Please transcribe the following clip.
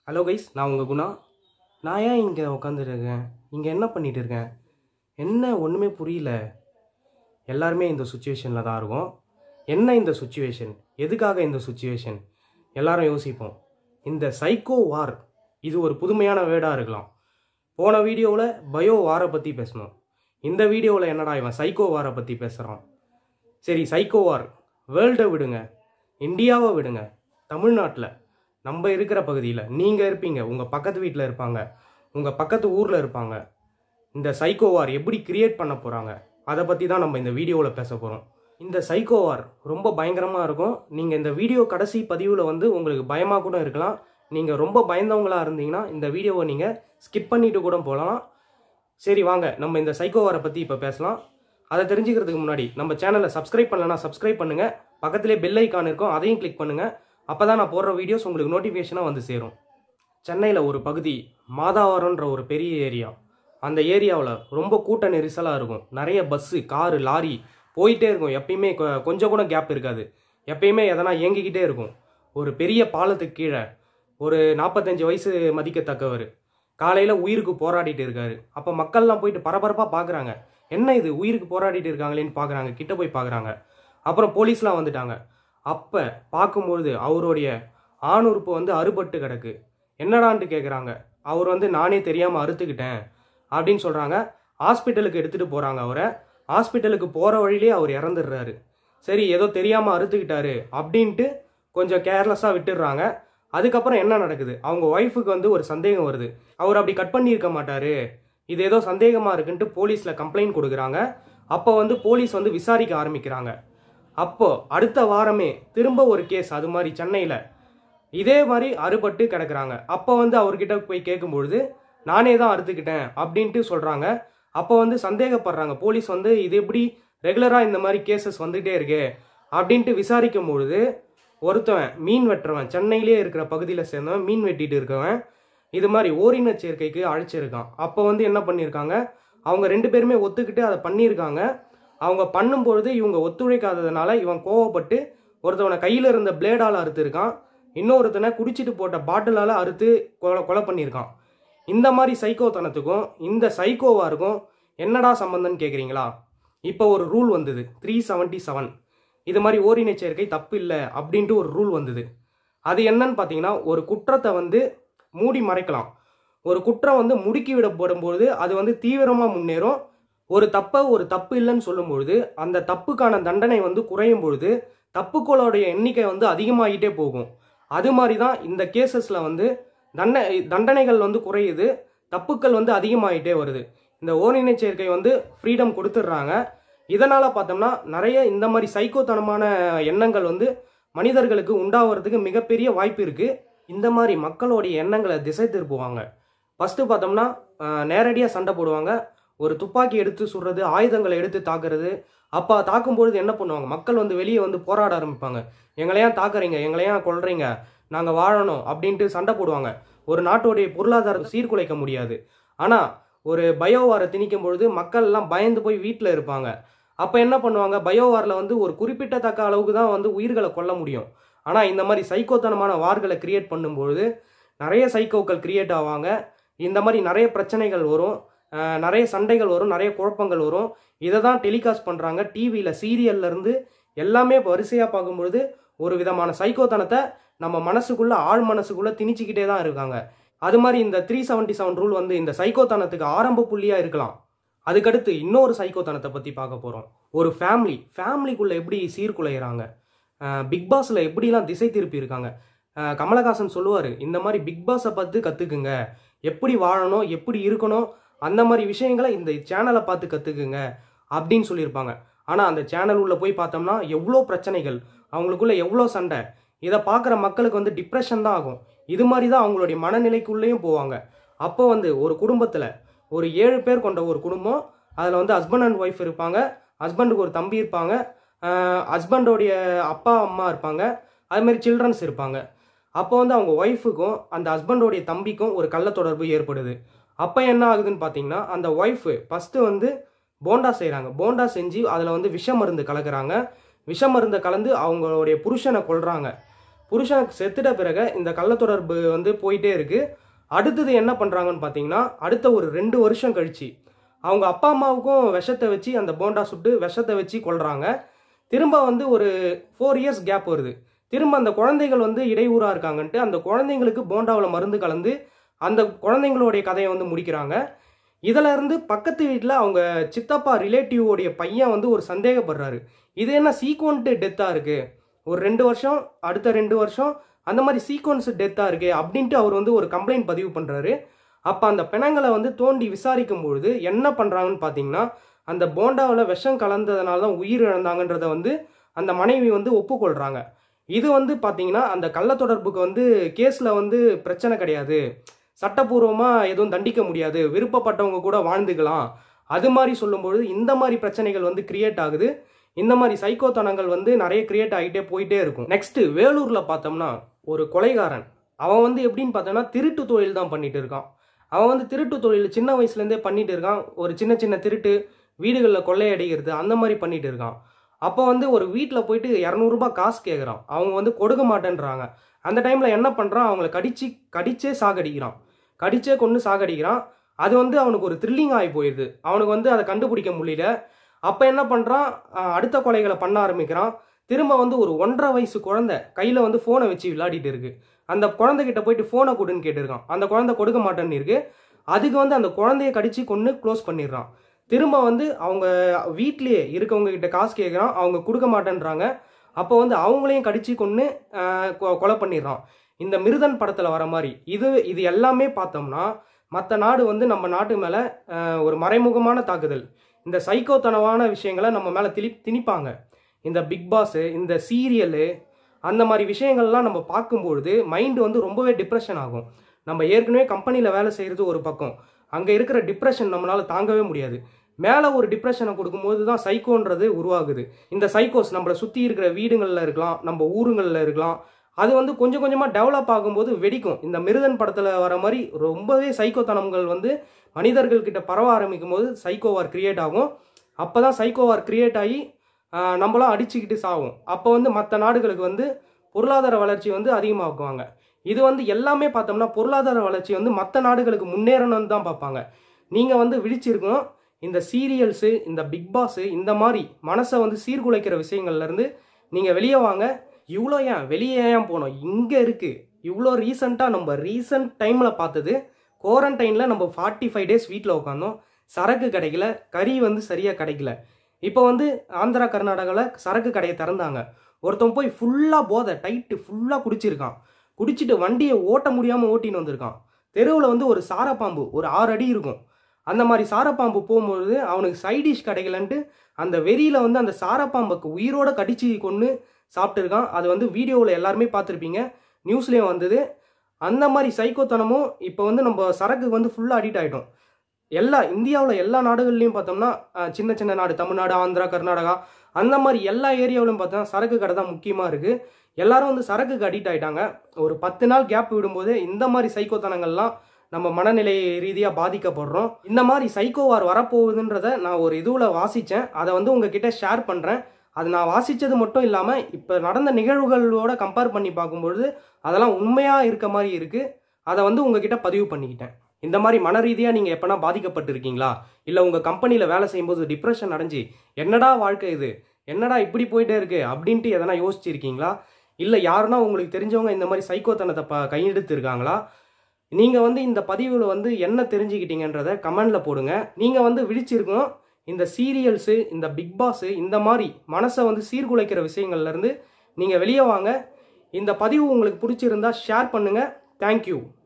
hello guys நான் உங்கள் குணா நான் ஏன் இங்கே உட்காந்துருக்கேன் இங்கே என்ன பண்ணிட்டு இருக்கேன் என்ன ஒன்றுமே புரியல எல்லாருமே இந்த சுச்சுவேஷனில் தான் இருக்கும் என்ன இந்த சுச்சுவேஷன் எதுக்காக இந்த சுச்சுவேஷன் எல்லாரும் யோசிப்போம் இந்த சைக்கோ வார் இது ஒரு புதுமையான வேர்டாக இருக்கலாம் போன வீடியோவில் பயோ வாரை பற்றி பேசணும் இந்த வீடியோவில் என்னடா இவன் சைக்கோ வாரை பற்றி பேசுகிறான் சரி சைக்கோ வார் வேர்ல்டை விடுங்க இந்தியாவை விடுங்க தமிழ்நாட்டில் நம்ம இருக்கிற பகுதியில் நீங்கள் இருப்பீங்க உங்கள் பக்கத்து வீட்டில் இருப்பாங்க உங்கள் பக்கத்து ஊரில் இருப்பாங்க இந்த சைக்கோ வார் எப்படி கிரியேட் பண்ண போகிறாங்க அதை பற்றி தான் நம்ம இந்த வீடியோவில் பேச போகிறோம் இந்த சைக்கோ வார் ரொம்ப பயங்கரமாக இருக்கும் நீங்கள் இந்த வீடியோ கடைசி பதிவில் வந்து உங்களுக்கு பயமாக கூட இருக்கலாம் நீங்கள் ரொம்ப பயந்தவங்களா இருந்தீங்கன்னா இந்த வீடியோவை நீங்கள் ஸ்கிப் பண்ணிட்டு கூட போகலாம் சரி வாங்க நம்ம இந்த சைக்கோ வாரை பற்றி இப்போ பேசலாம் அதை தெரிஞ்சுக்கிறதுக்கு முன்னாடி நம்ம சேனலை சப்ஸ்கிரைப் பண்ணலனா சப்ஸ்கிரைப் பண்ணுங்கள் பக்கத்திலே பெல் ஐக்கான் இருக்கும் அதையும் கிளிக் பண்ணுங்கள் அப்போ தான் நான் போடுற வீடியோஸ் உங்களுக்கு நோட்டிஃபிகேஷனாக வந்து சேரும் சென்னையில் ஒரு பகுதி மாதாவரம்ன்ற ஒரு பெரிய ஏரியா அந்த ஏரியாவில் ரொம்ப கூட்ட நெரிசலாக இருக்கும் நிறைய பஸ்ஸு காரு லாரி போயிட்டே இருக்கும் எப்பயுமே கொ- கொஞ்சம் கூட கேப் இருக்காது எப்பயுமே எதனா இயங்கிக்கிட்டே இருக்கும் ஒரு பெரிய பாலத்துக்கு கீழே ஒரு நாற்பத்தஞ்சு வயசு மதிக்கத்தக்கவர் காலையில் உயிருக்கு போராடிட்டு இருக்காரு அப்போ மக்கள்லாம் போயிட்டு பரபரப்பாக பார்க்குறாங்க என்ன இது உயிருக்கு போராடிட்டு இருக்காங்களேன்னு பார்க்குறாங்க கிட்ட போய் பார்க்குறாங்க அப்புறம் போலீஸ்லாம் வந்துட்டாங்க அப்போ பார்க்கும்பொழுது அவருடைய ஆணுறுப்பு வந்து அறுபட்டு கிடக்கு என்னடான்ட்டு கேட்குறாங்க அவர் வந்து நானே தெரியாமல் அறுத்துக்கிட்டேன் அப்படின்னு சொல்கிறாங்க ஹாஸ்பிட்டலுக்கு எடுத்துகிட்டு போகிறாங்க அவரை ஹாஸ்பிட்டலுக்கு போகிற வழியிலே அவர் இறந்துடுறாரு சரி ஏதோ தெரியாமல் அறுத்துக்கிட்டாரு அப்படின்ட்டு கொஞ்சம் கேர்லெஸ்ஸாக விட்டுடுறாங்க அதுக்கப்புறம் என்ன நடக்குது அவங்க ஒய்ஃபுக்கு வந்து ஒரு சந்தேகம் வருது அவர் அப்படி கட் பண்ணியிருக்க மாட்டாரு இது ஏதோ சந்தேகமாக இருக்குன்ட்டு போலீஸில் கம்ப்ளைண்ட் கொடுக்குறாங்க அப்போ வந்து போலீஸ் வந்து விசாரிக்க ஆரம்பிக்கிறாங்க அப்போ அடுத்த வாரமே திரும்ப ஒரு கேஸ் அது மாதிரி சென்னையில் இதே மாதிரி அறுபட்டு கிடக்குறாங்க அப்போ வந்து அவர்கிட்ட போய் கேட்கும்பொழுது நானே தான் அறுத்துக்கிட்டேன் அப்படின்ட்டு சொல்கிறாங்க அப்போ வந்து சந்தேகப்படுறாங்க போலீஸ் வந்து இது எப்படி ரெகுலராக இந்த மாதிரி கேசஸ் வந்துகிட்டே இருக்கு அப்படின்ட்டு விசாரிக்கும் பொழுது ஒருத்தவன் மீன் வெட்டுறவன் சென்னையிலே இருக்கிற பகுதியில் சேர்ந்தவன் மீன் வெட்டிட்டு இருக்கவன் இது மாதிரி ஓரின சேர்க்கைக்கு அழைச்சிருக்கான் அப்போ வந்து என்ன பண்ணியிருக்காங்க அவங்க ரெண்டு பேருமே ஒத்துக்கிட்டு அதை பண்ணியிருக்காங்க அவங்க பண்ணும்பொழுது இவங்க ஒத்துழைக்காததுனால இவன் கோவப்பட்டு ஒருத்தவனை கையில் இருந்த பிளேடால் அறுத்துருக்கான் இன்னொருத்தனை குடிச்சிட்டு போட்ட பாட்டிலால் அறுத்து கொலை கொலை பண்ணியிருக்கான் இந்த மாதிரி சைக்கோத்தனத்துக்கும் இந்த சைக்கோவாருக்கும் என்னடா சம்பந்தம்னு கேட்குறீங்களா இப்போ ஒரு ரூல் வந்தது த்ரீ செவன்ட்டி செவன் இது மாதிரி ஓரின சேர்க்கை தப்பு இல்லை அப்படின்ட்டு ஒரு ரூல் வந்தது அது என்னன்னு பார்த்தீங்கன்னா ஒரு குற்றத்தை வந்து மூடி மறைக்கலாம் ஒரு குற்றம் வந்து முடுக்கி விடப்படும்போது அது வந்து தீவிரமாக முன்னேறும் ஒரு தப்பை ஒரு தப்பு இல்லைன்னு சொல்லும்பொழுது அந்த தப்புக்கான தண்டனை வந்து குறையும் பொழுது தப்புக்களோடைய எண்ணிக்கை வந்து அதிகமாகிட்டே போகும் அது மாதிரி தான் இந்த கேசஸில் வந்து தண்ட தண்டனைகள் வந்து குறையுது தப்புக்கள் வந்து அதிகமாகிட்டே வருது இந்த ஓரின சேர்க்கை வந்து ஃப்ரீடம் கொடுத்துட்றாங்க இதனால் பார்த்தோம்னா நிறைய இந்த மாதிரி சைக்கோத்தனமான எண்ணங்கள் வந்து மனிதர்களுக்கு உண்டாகிறதுக்கு மிகப்பெரிய வாய்ப்பு இருக்குது இந்த மாதிரி மக்களுடைய எண்ணங்களை திசை திருப்புவாங்க ஃபஸ்ட்டு பார்த்தோம்னா நேரடியாக சண்டை போடுவாங்க ஒரு துப்பாக்கி எடுத்து சுடுறது ஆயுதங்களை எடுத்து தாக்குறது அப்போ தாக்கும்பொழுது என்ன பண்ணுவாங்க மக்கள் வந்து வெளியே வந்து போராட ஆரம்பிப்பாங்க எங்களை ஏன் தாக்குறீங்க எங்களை ஏன் கொல்றீங்க நாங்கள் வாழணும் அப்படின்ட்டு சண்டை போடுவாங்க ஒரு நாட்டுடைய பொருளாதாரத்தை சீர்குலைக்க முடியாது ஆனால் ஒரு பயோவாரை திணிக்கும் பொழுது மக்கள் எல்லாம் பயந்து போய் வீட்டில் இருப்பாங்க அப்போ என்ன பண்ணுவாங்க பயோவாரில் வந்து ஒரு குறிப்பிட்டத்தக்க அளவுக்கு தான் வந்து உயிர்களை கொல்ல முடியும் ஆனால் இந்த மாதிரி சைக்கோத்தனமான வார்களை கிரியேட் பண்ணும்பொழுது நிறைய சைக்கோக்கள் கிரியேட் ஆவாங்க இந்த மாதிரி நிறைய பிரச்சனைகள் வரும் அஹ் நிறைய சண்டைகள் வரும் நிறைய குழப்பங்கள் வரும் இதை தான் டெலிகாஸ்ட் பண்ணுறாங்க டிவியில் சீரியல்லேருந்து எல்லாமே வரிசையாக பார்க்கும்பொழுது ஒரு விதமான சைக்கோத்தனத்தை நம்ம மனசுக்குள்ளே ஆழ் மனசுக்குள்ளே திணிச்சிக்கிட்டே தான் இருக்காங்க அது மாதிரி இந்த த்ரீ செவன்ட்டி செவன் ரூல் வந்து இந்த சைக்கோத்தனத்துக்கு ஆரம்ப புள்ளியாக இருக்கலாம் அதுக்கடுத்து இன்னொரு சைக்கோத்தனத்தை பற்றி பார்க்க போகிறோம் ஒரு ஃபேமிலி ஃபேமிலிக்குள்ளே எப்படி சீர்குலைகிறாங்க பிக் பாஸில் எப்படிலாம் திசை திருப்பி இருக்காங்க அஹ் கமலஹாசன் சொல்லுவார் இந்த மாதிரி பிக் பாஸை பார்த்து கற்றுக்குங்க எப்படி வாழணும் எப்படி இருக்கணும் அந்த மாதிரி விஷயங்களை இந்த சேனலை பார்த்து கற்றுக்குங்க அப்படின்னு சொல்லியிருப்பாங்க ஆனால் அந்த சேனல் உள்ள போய் பார்த்தோம்னா எவ்வளோ பிரச்சனைகள் அவங்களுக்குள்ள எவ்வளோ சண்டை இதை பார்க்குற மக்களுக்கு வந்து டிப்ரெஷன் தான் ஆகும் இது மாதிரி தான் அவங்களுடைய மனநிலைக்குள்ளேயும் போவாங்க அப்போ வந்து ஒரு குடும்பத்தில் ஒரு ஏழு பேர் கொண்ட ஒரு குடும்பம் அதில் வந்து ஹஸ்பண்ட் அண்ட் ஒய்ஃப் இருப்பாங்க ஹஸ்பண்டுக்கு ஒரு தம்பி இருப்பாங்க ஹஸ்பண்டோடைய அப்பா அம்மா இருப்பாங்க அது மாதிரி சில்ட்ரன்ஸ் இருப்பாங்க அப்போ வந்து அவங்க ஒய்ஃபுக்கும் அந்த ஹஸ்பண்டோடைய தம்பிக்கும் ஒரு கள்ள தொடர்பு ஏற்படுது அப்போ என்ன ஆகுதுன்னு பார்த்தீங்கன்னா அந்த ஒய்ஃபு ஃபஸ்ட்டு வந்து போண்டா செய்கிறாங்க போண்டா செஞ்சு அதில் வந்து விஷ மருந்து கலக்குறாங்க விஷ மருந்தை கலந்து அவங்களுடைய புருஷனை கொல்றாங்க புருஷன் செத்துட்ட பிறகு இந்த கள்ள தொடர்பு வந்து போயிட்டே இருக்கு அடுத்தது என்ன பண்றாங்கன்னு பார்த்தீங்கன்னா அடுத்த ஒரு ரெண்டு வருஷம் கழிச்சு அவங்க அப்பா அம்மாவுக்கும் விஷத்தை வச்சு அந்த போண்டா சுட்டு விஷத்தை வச்சு கொல்றாங்க திரும்ப வந்து ஒரு ஃபோர் இயர்ஸ் கேப் வருது திரும்ப அந்த குழந்தைகள் வந்து இடையூறா இருக்காங்கன்ட்டு அந்த குழந்தைங்களுக்கு போண்டாவில் மருந்து கலந்து அந்த குழந்தைங்களுடைய கதையை வந்து முடிக்கிறாங்க இதுல இருந்து பக்கத்து வீட்டில் அவங்க சித்தப்பா ரிலேட்டிவோடைய பையன் வந்து ஒரு சந்தேகப்படுறாரு இது என்ன சீக்வன்ட்டு டெத்தாக இருக்கு ஒரு ரெண்டு வருஷம் அடுத்த ரெண்டு வருஷம் அந்த மாதிரி சீக்வன்ஸ் டெத்தாக இருக்கு அப்படின்ட்டு அவர் வந்து ஒரு கம்ப்ளைண்ட் பதிவு பண்ணுறாரு அப்போ அந்த பிணங்களை வந்து தோண்டி விசாரிக்கும் பொழுது என்ன பண்ணுறாங்கன்னு பார்த்தீங்கன்னா அந்த போண்டாவில் விஷம் கலந்ததுனால தான் உயிர் இழந்தாங்கன்றத வந்து அந்த மனைவி வந்து ஒப்புக்கொள்கிறாங்க இது வந்து பார்த்தீங்கன்னா அந்த கள்ள தொடர்புக்கு வந்து கேஸில் வந்து பிரச்சனை கிடையாது சட்டப்பூர்வமாக எதுவும் தண்டிக்க முடியாது விருப்பப்பட்டவங்க கூட வாழ்ந்துக்கலாம் அது மாதிரி சொல்லும்பொழுது இந்த மாதிரி பிரச்சனைகள் வந்து கிரியேட் ஆகுது இந்த மாதிரி சைக்கோத்தனங்கள் வந்து நிறைய கிரியேட் ஆகிட்டே போயிட்டே இருக்கும் நெக்ஸ்ட் வேலூர்ல பார்த்தோம்னா ஒரு கொலைகாரன் அவன் வந்து எப்படின்னு பார்த்தோம்னா திருட்டு தொழில் தான் பண்ணிட்டு இருக்கான் அவன் வந்து திருட்டு தொழில் சின்ன வயசுலேருந்தே பண்ணிட்டு இருக்கான் ஒரு சின்ன சின்ன திருட்டு வீடுகளில் கொள்ளையடிக்கிறது அந்த மாதிரி பண்ணிட்டு இருக்கான் அப்போ வந்து ஒரு வீட்டில் போயிட்டு இரநூறுபா காசு கேட்குறான் அவங்க வந்து கொடுக்க மாட்டேன்றாங்க அந்த டைமில் என்ன பண்ணுறான் அவங்கள கடிச்சு கடிச்சே சாகடிக்கிறான் கடிச்சே கொண்டு சாகடிக்கிறான் அது வந்து அவனுக்கு ஒரு த்ரில்லிங் ஆகி போயிடுது அவனுக்கு வந்து அதை கண்டுபிடிக்க முடியல அப்போ என்ன பண்ணுறான் அடுத்த கொலைகளை பண்ண ஆரம்பிக்கிறான் திரும்ப வந்து ஒரு ஒன்றரை வயசு குழந்தை கையில் வந்து ஃபோனை வச்சு விளையாடிட்டு இருக்கு அந்த குழந்தைகிட்ட போயிட்டு ஃபோனை கொடுன்னு கேட்டிருக்கான் அந்த குழந்தை கொடுக்க மாட்டேன்னு இருக்கு அதுக்கு வந்து அந்த குழந்தைய கடிச்சு கொண்டு க்ளோஸ் பண்ணிடுறான் திரும்ப வந்து அவங்க வீட்லயே இருக்கவங்க கிட்ட காசு கேட்குறான் அவங்க கொடுக்க மாட்டேன்றாங்க அப்போ வந்து அவங்களையும் கடிச்சு கொண்டு கொலை பண்ணிடுறான் இந்த மிருதன் படத்தில் வர மாதிரி இது இது எல்லாமே பார்த்தோம்னா மற்ற நாடு வந்து நம்ம நாட்டு மேலே ஒரு மறைமுகமான தாக்குதல் இந்த சைக்கோத்தனமான விஷயங்களை நம்ம மேலே திணி திணிப்பாங்க இந்த பிக் பாஸு இந்த சீரியலு அந்த மாதிரி விஷயங்கள்லாம் நம்ம பார்க்கும்பொழுது மைண்டு வந்து ரொம்பவே டிப்ரெஷன் ஆகும் நம்ம ஏற்கனவே கம்பெனியில் வேலை செய்கிறது ஒரு பக்கம் அங்கே இருக்கிற டிப்ரெஷன் நம்மளால் தாங்கவே முடியாது மேலே ஒரு டிப்ரெஷனை கொடுக்கும்போது தான் சைக்கோன்றது உருவாகுது இந்த சைக்கோஸ் நம்மளை சுற்றி இருக்கிற வீடுங்களில் இருக்கலாம் நம்ம ஊருங்களில் இருக்கலாம் அது வந்து கொஞ்சம் கொஞ்சமாக டெவலப் ஆகும்போது வெடிக்கும் இந்த மிருதன் படத்தில் வர மாதிரி ரொம்பவே சைக்கோத்தனங்கள் வந்து மனிதர்கள்கிட்ட பரவ ஆரம்பிக்கும் போது சைக்கோவார் கிரியேட் ஆகும் அப்போ தான் சைக்கோவார் கிரியேட் ஆகி நம்மளாம் அடிச்சுக்கிட்டு சாகும் அப்போ வந்து மற்ற நாடுகளுக்கு வந்து பொருளாதார வளர்ச்சி வந்து அதிகமாக்குவாங்க இது வந்து எல்லாமே பார்த்தோம்னா பொருளாதார வளர்ச்சி வந்து மற்ற நாடுகளுக்கு முன்னேறணும்னு தான் பார்ப்பாங்க நீங்கள் வந்து விழிச்சிருக்கணும் இந்த சீரியல்ஸு இந்த பிக் பாஸு இந்த மாதிரி மனசை வந்து சீர்குலைக்கிற விஷயங்கள்லேருந்து நீங்கள் வெளியே வாங்க இவ்வளோ ஏன் வெளியே ஏன் போனோம் இங்கே இருக்குது இவ்வளோ ரீசண்டாக நம்ம ரீசன்ட் டைமில் பார்த்தது குவாரண்டைனில் நம்ம ஃபார்ட்டி ஃபைவ் டேஸ் வீட்டில் உட்காந்தோம் சரக்கு கிடைக்கல கறி வந்து சரியாக கிடைக்கல இப்போ வந்து ஆந்திரா கர்நாடகாவில் சரக்கு கடையை திறந்தாங்க ஒருத்தன் போய் ஃபுல்லாக போதை டைட்டு ஃபுல்லாக குடிச்சிருக்கான் குடிச்சிட்டு வண்டியை ஓட்ட முடியாமல் ஓட்டின்னு வந்திருக்கான் தெருவில் வந்து ஒரு சாரப்பாம்பு ஒரு ஆறு அடி இருக்கும் அந்த மாதிரி சாரப்பாம்பு போகும்பொழுது அவனுக்கு சைடிஷ் கிடைக்கலன்ட்டு அந்த வெறியில் வந்து அந்த சாரப்பாம்புக்கு உயிரோட கடிச்சு கொண்டு சாப்பிட்டுருக்கான் அது வந்து வீடியோவில் எல்லாருமே பார்த்துருப்பீங்க நியூஸ்லேயும் வந்தது அந்த மாதிரி சைக்கோத்தனமும் இப்போ வந்து நம்ம சரக்கு வந்து ஃபுல்லாக அடிக்ட் ஆகிட்டோம் எல்லா இந்தியாவில் எல்லா நாடுகள்லையும் பார்த்தோம்னா சின்ன சின்ன நாடு தமிழ்நாடு ஆந்திரா கர்நாடகா அந்த மாதிரி எல்லா ஏரியாவிலும் பார்த்தா சரக்கு கடை தான் முக்கியமாக இருக்குது எல்லாரும் வந்து சரக்குக்கு அடிக்ட் ஆகிட்டாங்க ஒரு பத்து நாள் கேப் விடும்போது இந்த மாதிரி சைக்கோத்தனங்கள்லாம் நம்ம மனநிலை ரீதியாக பாதிக்கப்படுறோம் இந்த மாதிரி சைக்கோவார் வரப்போகுதுன்றத நான் ஒரு இதுவில் வாசித்தேன் அதை வந்து உங்ககிட்ட ஷேர் பண்ணுறேன் அது நான் வாசித்தது மட்டும் இல்லாமல் இப்போ நடந்த நிகழ்வுகளோட கம்பேர் பண்ணி பார்க்கும்பொழுது அதெல்லாம் உண்மையாக இருக்க மாதிரி இருக்குது அதை வந்து உங்ககிட்ட பதிவு பண்ணிக்கிட்டேன் இந்த மாதிரி மன ரீதியாக நீங்கள் எப்போனா பாதிக்கப்பட்டிருக்கீங்களா இல்லை உங்கள் கம்பெனியில் வேலை செய்யும்போது டிப்ரெஷன் அடைஞ்சு என்னடா வாழ்க்கை இது என்னடா இப்படி போயிட்டே இருக்கு அப்படின்ட்டு எதனா யோசிச்சிருக்கீங்களா இல்லை யாருன்னா உங்களுக்கு தெரிஞ்சவங்க இந்த மாதிரி சைக்கோத்தனத்தை ப கையெடுத்து இருக்காங்களா நீங்கள் வந்து இந்த பதிவில் வந்து என்ன தெரிஞ்சுக்கிட்டீங்கன்றத கமெண்டில் போடுங்க நீங்கள் வந்து விழிச்சிருக்கணும் இந்த சீரியல்ஸு இந்த பிக் பாஸு இந்த மாதிரி மனசை வந்து சீர்குலைக்கிற விஷயங்கள்லேருந்து நீங்கள் வெளியே வாங்க இந்த பதிவு உங்களுக்கு பிடிச்சிருந்தா ஷேர் பண்ணுங்கள் தேங்க்யூ